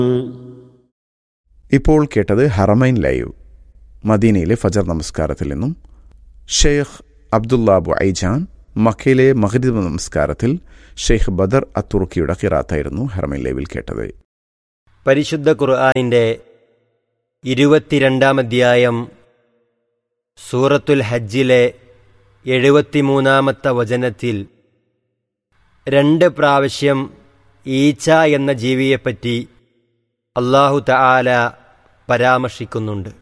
ഇപ്പോൾ കേട്ടത് ഹറമൈൻ ലൈവ് മദീനയിലെ ഫജർ നമസ്കാരത്തിൽ നിന്നും ഷെയ്ഖ് അബ്ദുല്ലാബു ഐജാൻ മക്കയിലെ മഹരിബ് നമസ്കാരത്തിൽ ഷെയ്ഖ് ബദർ അത്തുറുക്കിയുടെ ഖിറാത്തായിരുന്നു ഹറമൈൻ ലൈവിൽ കേട്ടത് പരിശുദ്ധ ഖുർആാനിൻ്റെ ഇരുപത്തിരണ്ടാം അധ്യായം സൂറത്തുൽ ഹജ്ജിലെ എഴുപത്തിമൂന്നാമത്തെ വചനത്തിൽ രണ്ട് പ്രാവശ്യം ഈച്ച എന്ന ജീവിയെപ്പറ്റി അള്ളാഹു തആല പരാമർശിക്കുന്നുണ്ട്